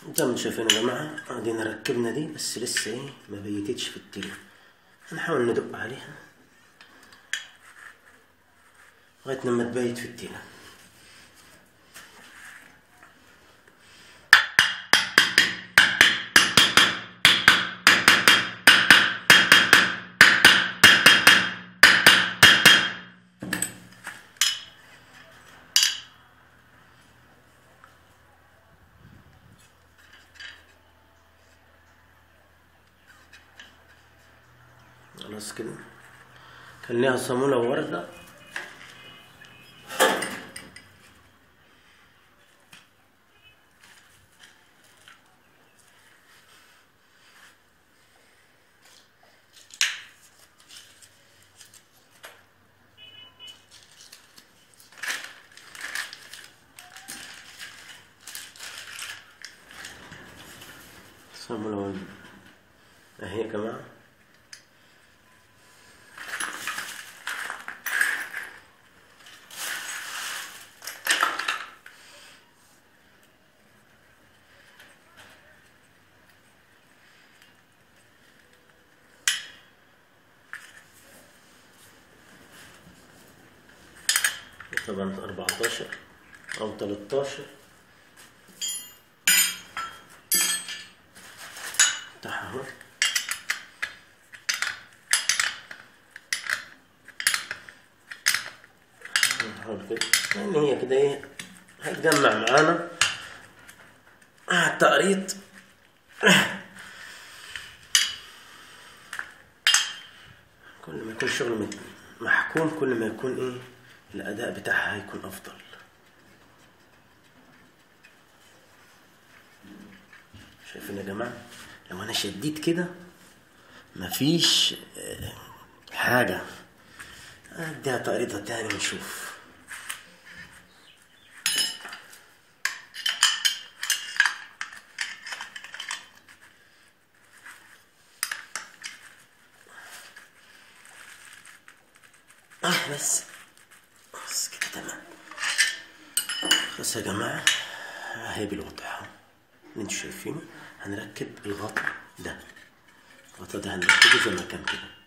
زي ما انتم شايفين يا جماعة ادينا ركبنا دي بس لسه ايه ما بيتتش في التيلة هنحاول ندق عليها لغاية لما تبيت في التيلة خلاص كده كان ليها صامولة ووردة صامولة ووردة اهي يا جماعة طبعا 14 او 13 بتاعها اهو نحاول كده يعني هي كده ايه هتجمع معانا آه، التقريط كل ما يكون الشغل مت- محكوم كل ما يكون ايه الاداء بتاعها هيكون افضل شايفين يا جماعه لو انا شديت كده مفيش آه، حاجه اديها تقريضه تاني ونشوف اه بس بس كده تمام بس يا جماعة اهي بالوضع اهو اللي انتوا شايفينه هنركب الغطا ده الغطا ده هنركبه زي ما كان كده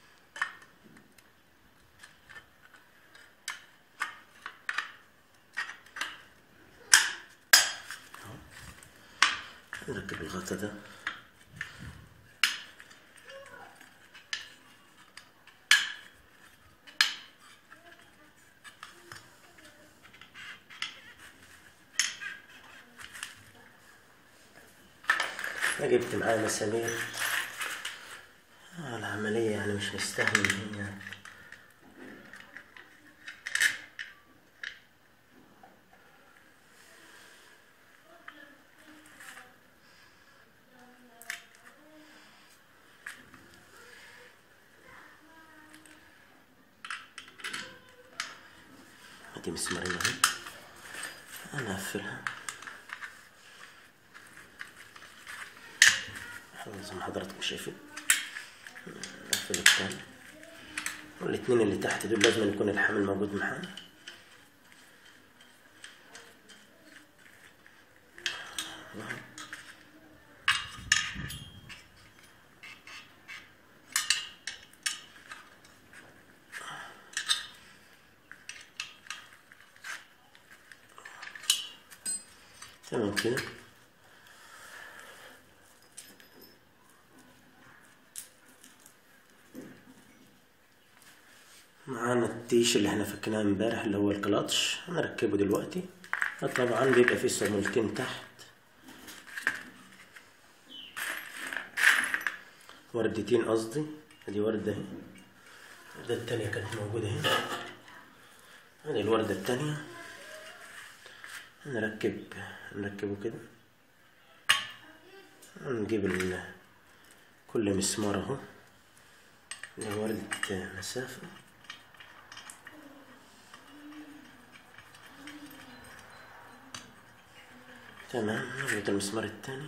اهو. هنركب الغطا ده أنا جبت معايا مسامير آه، العملية يعني مش مستاهل إن هي ادي مسمارين اهي انا اقفلها زي ما حضراتكم شايفين نقفل التاني والاتنين اللي تحت دول لازم يكون الحامل موجود معانا تمام كده معانا التيش اللي احنا فكناه امبارح اللي هو الكلاتش هنركبه دلوقتي طبعا بيبقى فيه صامولتين تحت وردتين قصدي ادي وردة اهي الوردة التانية كانت موجودة هنا ادي الوردة التانية نركب نركبه كده نجيب ال... كل مسمار اهو ده وردة مسافة تمام نربط المسمار التاني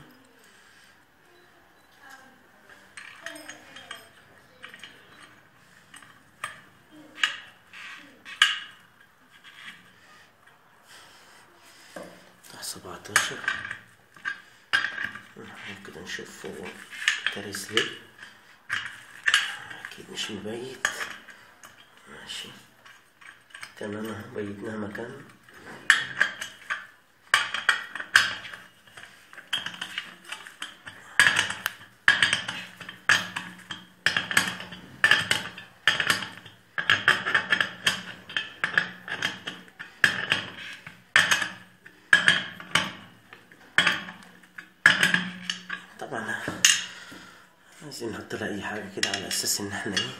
بتاع سبعتاشر نحاول كده نشوف هو كارث ليه اكيد مش مبيت ماشي تمام اهو بيتناه مكان طبعا عايزين نحط لها اي حاجه كده على اساس ان احنا ايه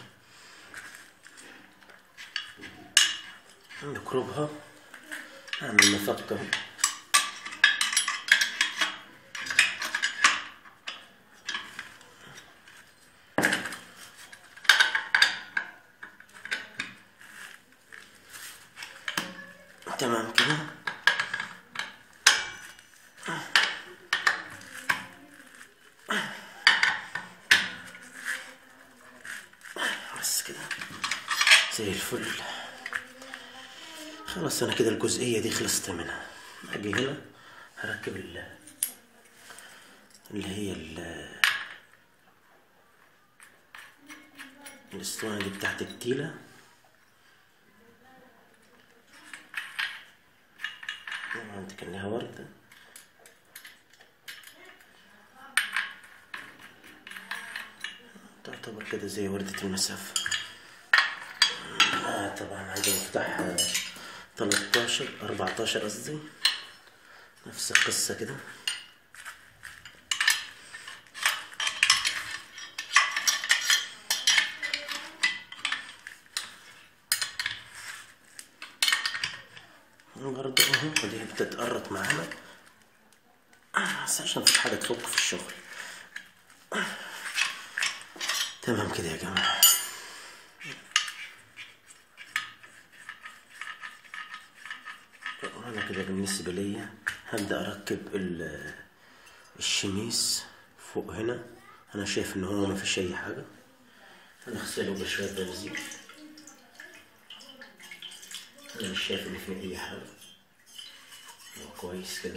نكربها نعمل مفكة تمام كده بس كده زي الفل خلاص انا كده الجزئيه دي خلصت منها اجي هنا هركب ال اللي هي ال الاسطوانه دي بتاعت التيله طبعا كان لها ورده تعتبر كده زي وردة المسافة آه طبعا عايز مفتاح آه، 13 14 قصدي نفس القصة كده برضه اهو ودي بتتقرط معانا آه، بس عشان مفيش حاجة تفك في الشغل تمام كده يا جماعة أنا كده بالنسبة ليا هبدأ أركب ال- الشميس فوق هنا أنا شايف إن هو ما فيش أي حاجة هنغسله بشوية بنزين أنا مش شايف إن فيه أي حاجة هو كويس كده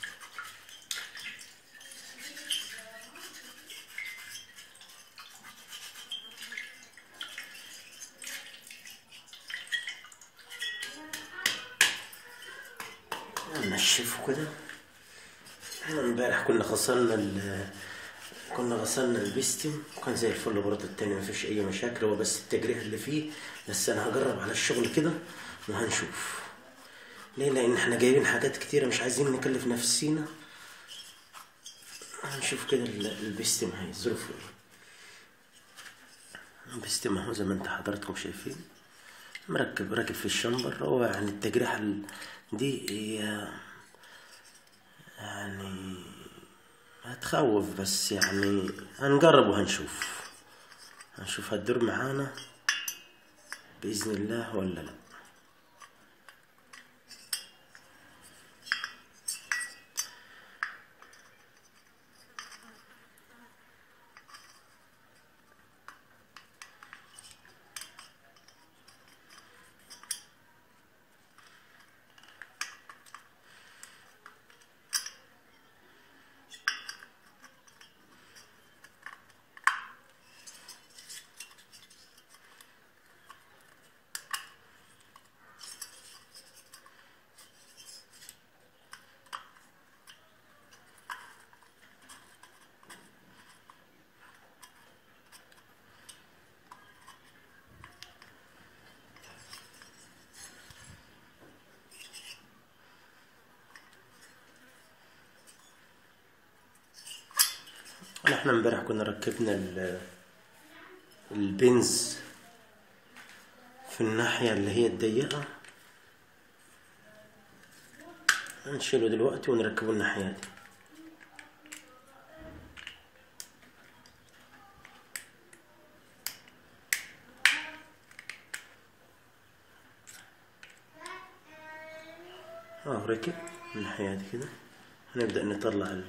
ننشفه كده احنا امبارح كنا غسلنا ال كنا غسلنا البيستم وكان زي الفل برضه التاني مفيش اي مشاكل هو بس التجريح اللي فيه بس انا هجرب على الشغل كده وهنشوف ليه لان احنا جايبين حاجات كتيرة مش عايزين نكلف نفسينا هنشوف كده ال- البيستم هي ظروفه ايه البيستم اهو زي ما انت حضراتكم شايفين مركب راكب في الشمبر هو يعني التجريحة ال- دي هي يعني هتخوف بس يعني هنجرب وهنشوف هنشوف هتدور معانا بإذن الله ولا لا احنا امبارح كنا ركبنا ال- البنز في الناحية اللي هي الضيقة هنشيله دلوقتي ونركبه الناحية دي اه ركب الناحية دي كده هنبدأ نطلع ال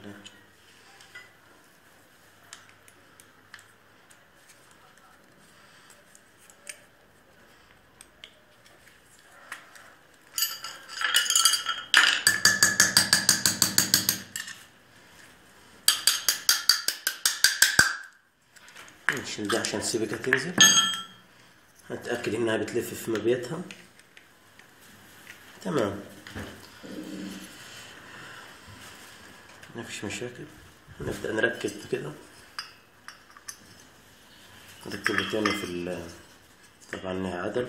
نشيل دي عشان السبكة تنزل هتأكد انها بتلف في مبيتها تمام مفيش مشاكل نبدأ نركب كده نركب تاني في ال طبعا لها عدلة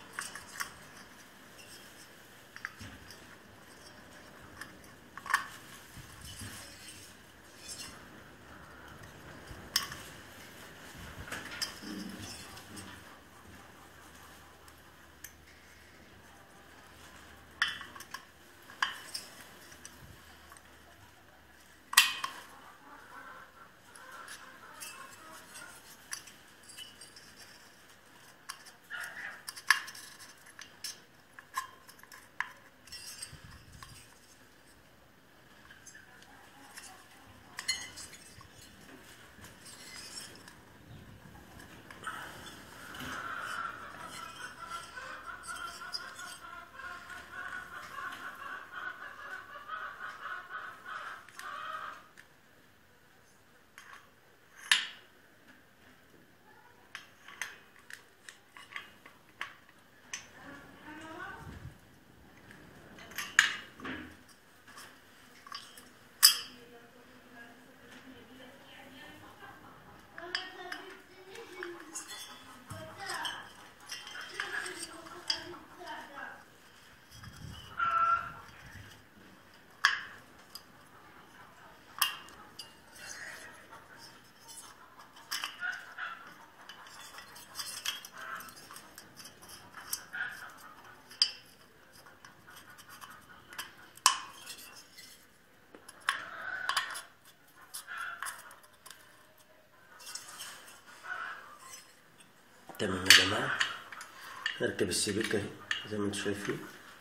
تمام يا جماعة نركب السبيكة اهي زي ما انتم شايفين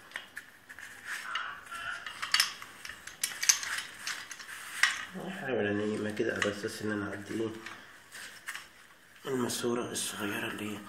احاول انيمها كده على اساس ان انا اعدي ايه الماسورة الصغيرة اللي هي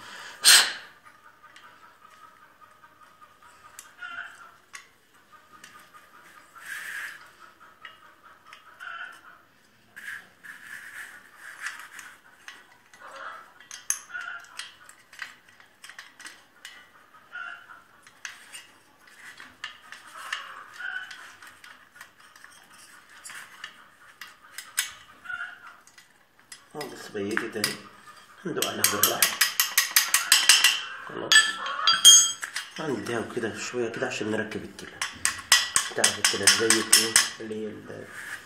خلاص بيتت اهي ندوق عليها بالراحة خلاص هنديها كده شوية كده عشان نركب التلة تعرف التلة زيت ايه اللي هي ال-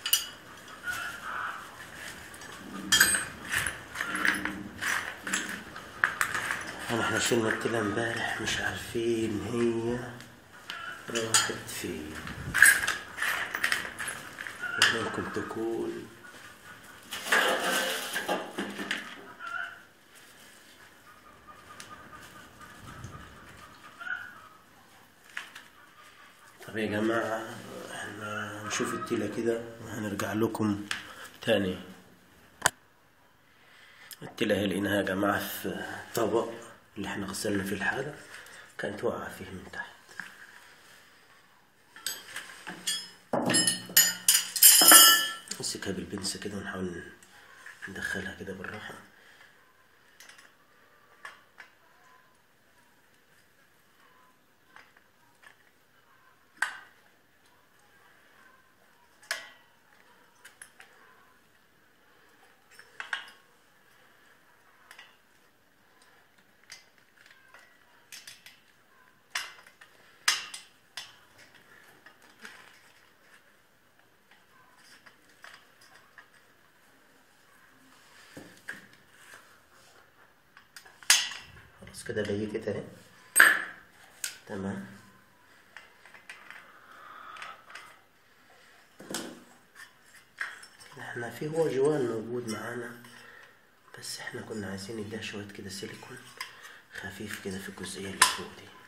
انا احنا شلنا التلة امبارح مش عارفين هي راحت فين ممكن تكون طب يا جماعة احنا نشوف التيلة كده وهنرجع لكم تاني التيلة هي لقيناها يا جماعة في طبق اللي احنا غسلنا فيه الحاجة كانت واقعة فيه من تحت نمسكها بالبنسة كده ونحاول ندخلها كده بالراحة خلاص كده بيتت اهي تمام احنا في هو جوان موجود معانا بس احنا كنا عايزين نديها شوية كده سيليكون خفيف كده في الجزئية اللي فوق دي